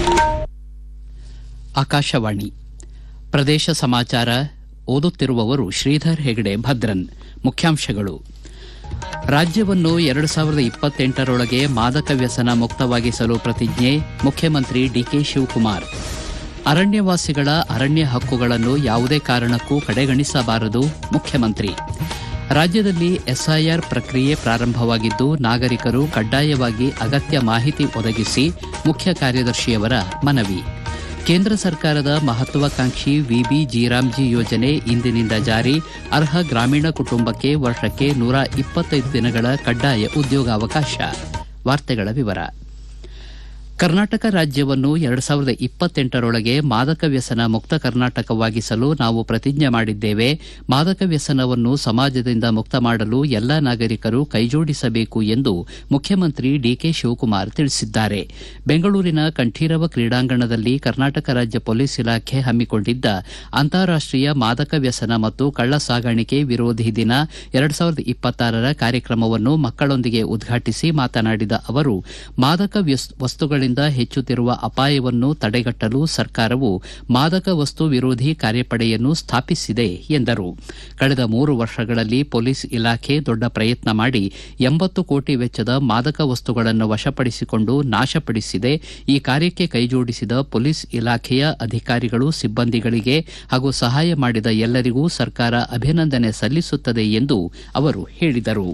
ಆಕಾಶವಾಣಿ ಪ್ರದೇಶ ಸಮಾಚಾರ ಓದುತ್ತಿರುವವರು ಶ್ರೀಧರ್ ಹೆಗಡೆ ಭದ್ರನ್ ಮುಖ್ಯಾಂಶಗಳು ರಾಜ್ಯವನ್ನು ಎರಡು ಸಾವಿರದ ಇಪ್ಪತ್ತೆಂಟರೊಳಗೆ ಮಾದಕ ವ್ಯಸನ ಮುಕ್ತವಾಗಿಸಲು ಪ್ರತಿಜ್ಞೆ ಮುಖ್ಯಮಂತ್ರಿ ಡಿಕೆ ಶಿವಕುಮಾರ್ ಅರಣ್ಯವಾಸಿಗಳ ಅರಣ್ಯ ಹಕ್ಕುಗಳನ್ನು ಯಾವುದೇ ಕಾರಣಕ್ಕೂ ಕಡೆಗಣಿಸಬಾರದು ಮುಖ್ಯಮಂತ್ರಿ ರಾಜ್ಯದಲ್ಲಿ ಎಸ್ಐಆರ್ ಪ್ರಕ್ರಿಯೆ ಪ್ರಾರಂಭವಾಗಿದ್ದು ನಾಗರಿಕರು ಕಡ್ಡಾಯವಾಗಿ ಅಗತ್ಯ ಮಾಹಿತಿ ಒದಗಿಸಿ ಮುಖ್ಯ ಕಾರ್ಯದರ್ಶಿಯವರ ಮನವಿ ಕೇಂದ್ರ ಸರ್ಕಾರದ ಮಹತ್ವಾಕಾಂಕ್ಷಿ ವಿಬಿ ಜೀರಾಮ್ಜಿ ಯೋಜನೆ ಇಂದಿನಿಂದ ಜಾರಿ ಅರ್ಹ ಗ್ರಾಮೀಣ ಕುಟುಂಬಕ್ಕೆ ವರ್ಷಕ್ಕೆ ನೂರ ಇಪ್ಪತ್ತೈದು ದಿನಗಳ ಕಡ್ಡಾಯ ಉದ್ಯೋಗಾವಕಾಶ ವಾರ್ತೆಗಳ ವಿವರ ಕರ್ನಾಟಕ ರಾಜ್ಯವನ್ನು ಎರಡು ಸಾವಿರದ ಇಪ್ಪತ್ತೆಂಟರೊಳಗೆ ಮಾದಕ ವ್ಯಸನ ಮುಕ್ತ ಕರ್ನಾಟಕವಾಗಿಸಲು ನಾವು ಪ್ರತಿಜ್ಞೆ ಮಾಡಿದ್ದೇವೆ ಮಾದಕ ವ್ಯಸನವನ್ನು ಸಮಾಜದಿಂದ ಮುಕ್ತ ಮಾಡಲು ಎಲ್ಲ ನಾಗರಿಕರು ಕೈಜೋಡಿಸಬೇಕು ಎಂದು ಮುಖ್ಯಮಂತ್ರಿ ಡಿಕೆ ಶಿವಕುಮಾರ್ ತಿಳಿಸಿದ್ದಾರೆ ಬೆಂಗಳೂರಿನ ಕಂಠೀರವ ಕ್ರೀಡಾಂಗಣದಲ್ಲಿ ಕರ್ನಾಟಕ ರಾಜ್ಯ ಪೊಲೀಸ್ ಇಲಾಖೆ ಹಮ್ಮಿಕೊಂಡಿದ್ದ ಅಂತಾರಾಷ್ಟೀಯ ಮಾದಕ ವ್ಯಸನ ಮತ್ತು ಕಳ್ಳ ಸಾಗಾಣಿಕೆ ವಿರೋಧಿ ದಿನ ಎರಡು ಸಾವಿರದ ಇಪ್ಪತ್ತಾರರ ಕಾರ್ಯಕ್ರಮವನ್ನು ಮಕ್ಕಳೊಂದಿಗೆ ಉದ್ಘಾಟಿಸಿ ಮಾತನಾಡಿದ ಅವರು ಮಾದಕ ವಸ್ತುಗಳಿಂದ ಹೆಚ್ಚುತ್ತಿರುವ ಅಪಾಯವನ್ನು ತಡೆಗಟ್ಟಲು ಸರ್ಕಾರವು ಮಾದಕ ವಸ್ತು ವಿರೋಧಿ ಕಾರ್ಯಪಡೆಯನ್ನು ಸ್ಥಾಪಿಸಿದೆ ಎಂದರು ಕಳೆದ ಮೂರು ವರ್ಷಗಳಲ್ಲಿ ಪೊಲೀಸ್ ಇಲಾಖೆ ದೊಡ್ಡ ಪ್ರಯತ್ನ ಮಾಡಿ ಎಂಬತ್ತು ಕೋಟಿ ವೆಚ್ಚದ ಮಾದಕ ವಸ್ತುಗಳನ್ನು ವಶಪಡಿಸಿಕೊಂಡು ನಾಶಪಡಿಸಿದೆ ಈ ಕಾರ್ಯಕ್ಕೆ ಕೈಜೋಡಿಸಿದ ಪೊಲೀಸ್ ಇಲಾಖೆಯ ಅಧಿಕಾರಿಗಳು ಸಿಬ್ಬಂದಿಗಳಿಗೆ ಹಾಗೂ ಸಹಾಯ ಮಾಡಿದ ಎಲ್ಲರಿಗೂ ಸರ್ಕಾರ ಅಭಿನಂದನೆ ಸಲ್ಲಿಸುತ್ತದೆ ಎಂದು ಅವರು ಹೇಳಿದರು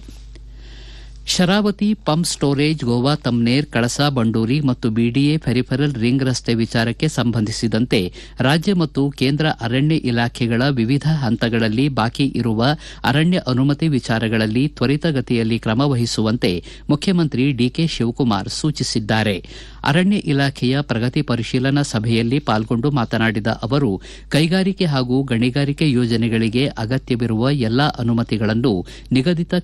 ಶರಾವತಿ ಪಂಪ್ ಸ್ಟೋರೇಜ್ ಗೋವಾ ತಮ್ನೇರ್ ಕಳಸಾ ಬಂಡೂರಿ ಮತ್ತು ಬಿಡಿಎ ಫೆರಿಫೆರಲ್ ರಿಂಗ್ ರಸ್ತೆ ವಿಚಾರಕ್ಕೆ ಸಂಬಂಧಿಸಿದಂತೆ ರಾಜ್ಯ ಮತ್ತು ಕೇಂದ್ರ ಅರಣ್ಯ ಇಲಾಖೆಗಳ ವಿವಿಧ ಹಂತಗಳಲ್ಲಿ ಬಾಕಿ ಇರುವ ಅರಣ್ಯ ಅನುಮತಿ ವಿಚಾರಗಳಲ್ಲಿ ತ್ವರಿತಗತಿಯಲ್ಲಿ ಕ್ರಮ ವಹಿಸುವಂತೆ ಮುಖ್ಯಮಂತ್ರಿ ಡಿಕೆ ಶಿವಕುಮಾರ್ ಸೂಚಿಸಿದ್ದಾರೆ ಅರಣ್ಯ ಇಲಾಖೆಯ ಪ್ರಗತಿ ಪರಿಶೀಲನಾ ಸಭೆಯಲ್ಲಿ ಪಾಲ್ಗೊಂಡು ಮಾತನಾಡಿದ ಅವರು ಕೈಗಾರಿಕೆ ಹಾಗೂ ಗಣಿಗಾರಿಕೆ ಯೋಜನೆಗಳಿಗೆ ಅಗತ್ಯವಿರುವ ಎಲ್ಲಾ ಅನುಮತಿಗಳನ್ನು ನಿಗದಿತ